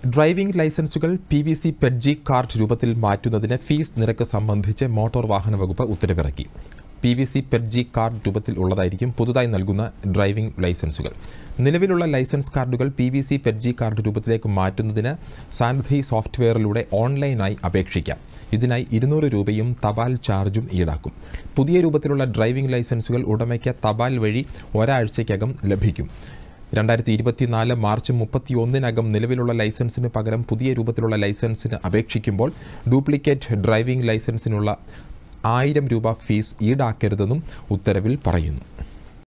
driving ലൈസൻസുകൾ P V C PETG card രൂപത്തിൽ മാറ്റുന്നതിന് ഫീസ് നിരക്ക് സംബന്ധിച്ച് മോട്ടോർ വാഹന വകുപ്പ് ഉത്തരവിറക്കി P V C PETG card രൂപത്തിൽ ഉള്ളതായിരിക്കും പുതുതായി നൽകുന്ന ഡ്രൈവിംഗ് ലൈസൻസുകൾ നിലവിലുള്ള ലൈസൻസ് കാർഡുകൾ P V C PETG card രൂപത്തിലേക്ക് മാറ്റുന്നതിന് സാൻധി സോഫ്റ്റ്വെയറിലൂടെ ഓൺലൈനായി അപേക്ഷിക്കാം ഇതിനായി ഇരുന്നൂറ് രൂപയും തപാൽ ചാർജും ഈടാക്കും പുതിയ രൂപത്തിലുള്ള ഡ്രൈവിംഗ് ലൈസൻസുകൾ ഉടമയ്ക്ക് തപാൽ വഴി ഒരാഴ്ചയ്ക്കകം ലഭിക്കും രണ്ടായിരത്തി ഇരുപത്തിനാല് മാർച്ച് മുപ്പത്തി ഒന്നിനകം നിലവിലുള്ള ലൈസൻസിന് പകരം പുതിയ രൂപത്തിലുള്ള ലൈസൻസിന് അപേക്ഷിക്കുമ്പോൾ ഡ്യൂപ്ലിക്കേറ്റ് ഡ്രൈവിംഗ് ലൈസൻസിനുള്ള ആയിരം രൂപ ഫീസ് ഈടാക്കരുതെന്നും ഉത്തരവിൽ പറയുന്നു